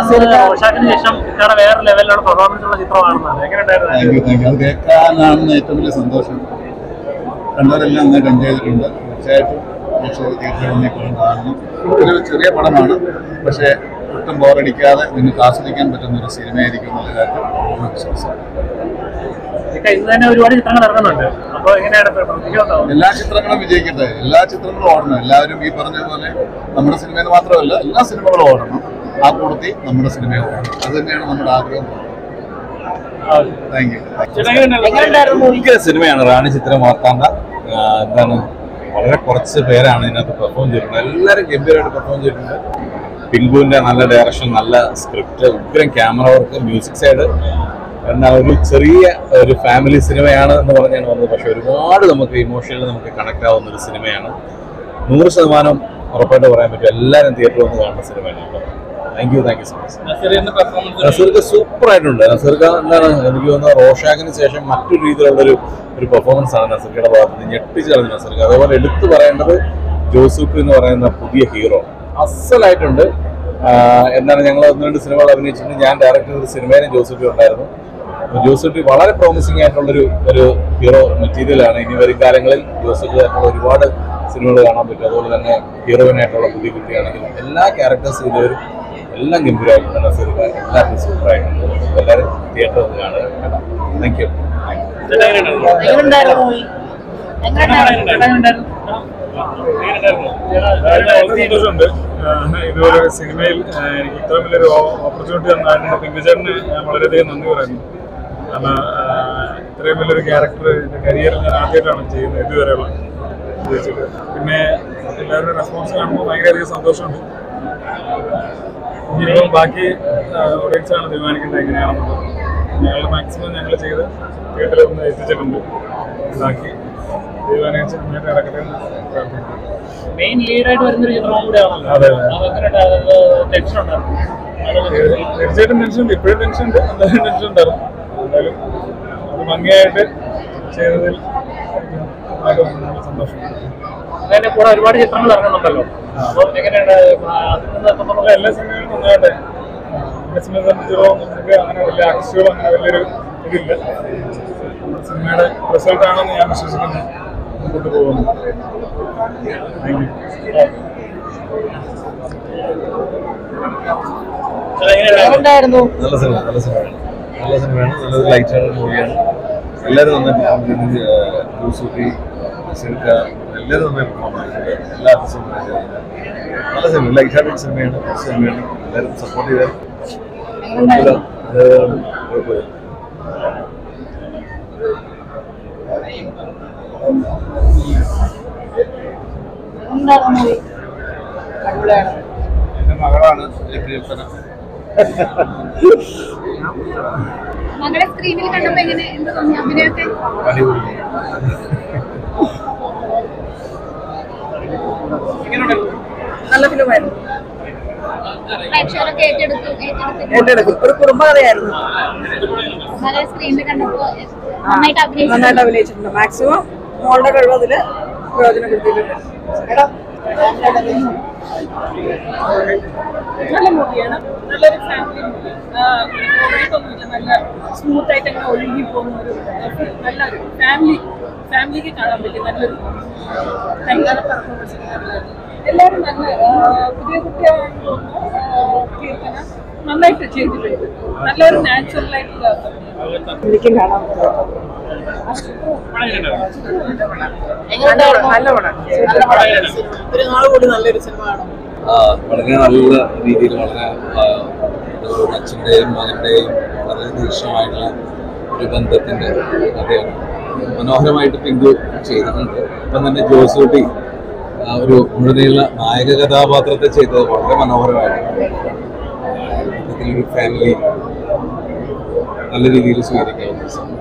റോഷാക്കിന് ശേഷം ഇത്തവണ വേറെ ലെവലിലുള്ള പെർഫോമൻസ് ഉള്ള ചിത്രമാണെന്നാണ് എങ്ങനെയുണ്ടായിരുന്നു താങ്ക് യു താങ്ക് യു അത് കേൾക്കാനാണ് ഏറ്റവും വലിയ സന്തോഷം കണ്ടവരെല്ലാം നന്നായിട്ട് എൻജോയ് ചെയ്തിട്ടുണ്ട് തീർച്ചയായിട്ടും പ്രേക്ഷകർ തിയേറ്ററിൽ വന്നേക്കുള്ള കാണണം ഒരു ചെറിയ പടമാണ് പക്ഷേ ഒട്ടും ബോറടിക്കാതെ നിങ്ങൾക്ക് ആസ്വദിക്കാൻ പറ്റുന്ന ഒരു സിനിമയായിരിക്കും എന്നുള്ള കാര്യത്തിൽ പൂർണ്ണ വിശ്വാസം ഇതൊക്കെ ഇന്ന് തന്നെ ഒരുപാട് ചിത്രങ്ങൾ ഇറങ്ങുന്നുണ്ട് അപ്പോൾ എങ്ങനെയാണ് പ്രതീക്ഷയുണ്ടാവും എല്ലാ ചിത്രങ്ങളും വിജയിക്കട്ടെ എല്ലാ ചിത്രങ്ങളും ഓടണം എല്ലാവരും ഈ പറഞ്ഞ പോലെ നമ്മുടെ സിനിമയിൽ മാത്രമല്ല എല്ലാ സിനിമകളും ഓടണം ആ കൂടത്തിൽ നമ്മുടെ സിനിമയും ഓടണം അത് തന്നെയാണ് നമ്മുടെ ആഗ്രഹം താങ്ക് യു ഭയങ്കര സിനിമയാണ് റാണി ചിത്രം ഓർക്കാണ്ട ആ, എന്താണ് വളരെ കുറച്ച് പേരാണ് ഇതിനകത്ത് പെർഫോം ചെയ്തിട്ടുണ്ട് എല്ലാവരും ഗംഭീരമായിട്ട് പെർഫോം ചെയ്തിട്ടുണ്ട് പിങ്കുവിന്റെ നല്ല ഡയറക്ഷൻ നല്ല സ്ക്രിപ്റ്റ് ഉഗ്രം ക്യാമറ വർക്ക് മ്യൂസിക് സൈഡ് എന്നാൽ ഒരു ചെറിയ ഒരു ഫാമിലി സിനിമയാണ് എന്ന് പറഞ്ഞാണ് വന്നത് പക്ഷെ ഒരുപാട് നമുക്ക് ഇമോഷണലി നമുക്ക് കണക്ട് ആവുന്ന ഒരു സിനിമയാണ് നൂറ് ശതമാനം ഉറപ്പായിട്ട് പറയാൻ പറ്റും എല്ലാവരും തിയേറ്ററിൽ വന്ന് കാണുന്ന സിനിമയാണ് കേട്ടോ thank you thank you so much നസീർക്ക് സൂപ്പർ ആയിട്ടുണ്ട് നസീർക്ക് എന്താണ് എനിക്ക് തോന്നുന്നത് റോഷാക്കിന് ശേഷം മറ്റൊരു രീതിയിലുള്ള ഒരു ഒരു പെർഫോമൻസ് ആണ് നസീർക്കയുടെ ഭാഗത്ത് നിന്ന് ഞെട്ടിച്ച് കളഞ്ഞു നസീർക്ക് അതേപോലെ എടുത്തു പറയേണ്ടത് ജോസൂപ്പ് എന്ന് പറയുന്ന പുതിയ ഹീറോ അസലായിട്ടുണ്ട് ആഹ് എന്താണ് ഞങ്ങൾ ഒന്ന് രണ്ട് സിനിമകൾ അഭിനയിച്ചിട്ടുണ്ട് ഞാൻ ഡയറക്റ്റ് ചെയ്ത സിനിമയിലും ജോസൂപ്പി ഉണ്ടായിരുന്നു അപ്പോൾ ജോസൂപ്പി വളരെ പ്രോമിസിംഗ് ആയിട്ടുള്ളൊരു ഒരു ഹീറോ മെറ്റീരിയലാണ് ഇനി വരും കാലങ്ങളിൽ ജോസൂപ്പി ആയിട്ടുള്ള ഒരുപാട് സിനിമകൾ കാണാൻ പറ്റും അതുപോലെ തന്നെ ഹീറോയിനായിട്ടുള്ള പുതിയ കുട്ടിയാണെങ്കിലും എല്ലാ ക്യാരക്ടേഴ്സും ഇതുവരും എല്ലാം ഗംഭീരമായിട്ടുണ്ട് നസീർക്ക് എല്ലാവർക്കും സൂപ്പറായിട്ടുണ്ട് എല്ലാവരും തിയേറ്ററിൽ നിന്ന് കാണുക താങ്ക് യു എങ്ങനെയുണ്ടായിരുന്നു മൂവി എങ്ങനെയുണ്ടായിരുന്നു വളരെ സന്തോഷമുണ്ട് ആഹ് ഇതുപോലെ ഒരു സിനിമയിൽ ആഹ് എനിക്ക് ഇത്രയും വലിയൊരു ഓപ്പർച്യൂണിറ്റി തന്നതിന് പിങ്കുചേട്ടന് ഞാൻ വളരെയധികം നന്ദി പറയുന്നു കാരണം ആഹ് ഇത്രയും വലിയൊരു ക്യാരക്ടർ എൻ്റെ കരിയറിൽ ഞാൻ ആദ്യമായിട്ടാണ് ചെയ്യുന്നത് ഇതുവരെയുള്ള ഉപയോഗിച്ചിട്ട് പിന്നെ എല്ലാവരുടെയും റെസ്പോൺസ് കാണുമ്പോൾ ഭയങ്കരധികം സന്തോഷമുണ്ട് ഇനിയിപ്പം ബാക്കി ഓഡിയൻസ് ആണ് തീരുമാനിക്കേണ്ടത് എങ്ങനെയാണെന്നുള്ളത് ഞങ്ങൾ മാക്സിമം ഞങ്ങൾ ചെയ്ത് തിയേറ്ററിൽ ഒന്ന് എത്തിച്ചിട്ടുണ്ട് ബാക്കി തീരുമാനിച്ച് നന്നായിട്ട് ഇറക്കട്ടെ എന്ന് പ്രാർത്ഥിക്കുന്നു മെയിൻ ലീഡായിട്ട് വരുന്നൊരു ചിത്രവും കൂടെയാണല്ലോ അതെ. അത് എങ്ങനെയുണ്ടായിരുന്നു ടെൻഷൻ ഉണ്ടായിരുന്നു തീർച്ചയായിട്ടും ടെൻഷൻ ഉണ്ട് ഇപ്പോഴും ടെൻഷൻ ഉണ്ട് എന്തായാലും ടെൻഷൻ ഉണ്ടാവും എന്തായാലും അത് ഭംഗിയായിട്ട് ചെയ്തതിൽ നന്നായിട്ട് നല്ല സന്തോഷം അതിന്റെ കൂടെ ഒരുപാട് ചിത്രങ്ങൾ ഇറങ്ങുന്നുണ്ടല്ലോ അപ്പോൾ എങ്ങനെയാണ് അതിൽ നിന്ന് എത്രത്തോളം നമ്മളെ എല്ലാ സിനിമകളും നന്നായിട്ട് നമ്മുടെ സിനിമയെ സംബന്ധിച്ചിടത്തോളം നമുക്ക് അങ്ങനെ വലിയ ആർട്ടിസ്റ്റുകളും അങ്ങനെ വലിയൊരു ഇതില്ല നമ്മുടെ സിനിമയുടെ റിസൾട്ട് ആണെന്ന് ഞാൻ വിശ്വസിക്കുന്നു മുമ്പോട്ട് പോകുന്നു താങ്ക് യു എങ്ങനെയുണ്ടായിരുന്നു നല്ല സിനിമ നല്ല സിനിമയാണ് നല്ല സിനിമയാണ് നല്ലൊരു ലൈറ്റ് ആണ് മൂവിയാണ് എല്ലാവരും നന്നായിട്ട് യൂസുഫി സിൽക്ക എല്ലാവരും നന്നായി പെർഫോം ചെയ്തിട്ടുണ്ട് എല്ലാ ആർട്ടിസ്റ്റും നന്നായിട്ട് ചെയ്തിട്ടുണ്ട്. നല്ല സിനിമ ലൈറ്റ് ഹാർട്ടഡ് സിനിമയാണ് കുറച്ച് സിനിമയാണ് എല്ലാവരും സപ്പോർട്ട് ചെയ്താൽ എങ്ങനെയുണ്ടായിരുന്നു കുഴപ്പമില്ല എങ്ങനെയുണ്ടായിരുന്നു മൂവി അടിപൊളിയാണ് എൻ്റെ മകളാണ് എൻ്റെ പ്രിയപ്പെട്ട മകളെ സ്ക്രീനിൽ കണ്ടപ്പോ എങ്ങനെ എന്ത് തോന്നി അഭിനയൊക്കെ അടിപൊളി നല്ല ഫിലിമായിരുന്നു പ്രേക്ഷകരൊക്കെ ഏറ്റെടുത്തു ഏറ്റെടുത്തു ഏറ്റെടുക്കും ഒരു കുടുംബകഥയായിരുന്നു മകളെ സ്ക്രീനിൽ കണ്ടപ്പോ നന്നായിട്ട് അഭിനയിച്ചു നന്നായിട്ട് അഭിനയിച്ചിട്ടുണ്ട് മാക്സിമം മോളുടെ കഴിവ് അതില് പ്രയോജനപ്പെടുത്തിയിട്ടുണ്ട് എടാ നല്ല മൂവിയാണ് നല്ലൊരു ഫാമിലി മൂവി കോമഡിക്കൊന്നുമില്ല നല്ല സ്മൂത്ത് ആയിട്ട് അങ്ങനെ ഒഴുകി പോകുന്ന ഒരു uh, നല്ലൊരു ഫാമിലി ഫാമിലിക്ക് കാണാൻ പറ്റിയ നല്ലൊരു ഭയങ്കര പെർഫോമൻസ് എല്ലാവരും നല്ല uh, പുതിയ കുട്ടിയാണെന്ന് തോന്നുന്നു uh, കീർത്തന നന്നായിട്ട് ചെയ്തിട്ടുണ്ട് നല്ലൊരു നാച്ചുറൽ ആയിട്ടുള്ള എനിക്കും കാണാൻ നല്ല പടം നല്ല പടം ഒരു നാൾ കൂടി നല്ലൊരു സിനിമ കാണാം ആ, വളരെ നല്ല രീതിയിൽ വളരെ ആ, ഒരു അച്ഛൻ്റെയും മകൻ്റെയും വളരെ തീക്ഷ്ണമായിട്ടുള്ള ഒരു ബന്ധത്തിൻ്റെ കഥയാണ് മനോഹരമായിട്ട് പിങ്കു ചെയ്തിട്ടുണ്ട് ഇപ്പം തന്നെ ജോസൂട്ടി ആ, ഒരു മുഴുനീള നായക കഥാപാത്രത്തെ ചെയ്തത് വളരെ മനോഹരമായിട്ടുണ്ട് മൊത്തത്തിലൊരു ഫാമിലി നല്ല രീതിയിൽ സ്വീകരിക്കാവുന്ന ഒരു സിനിമ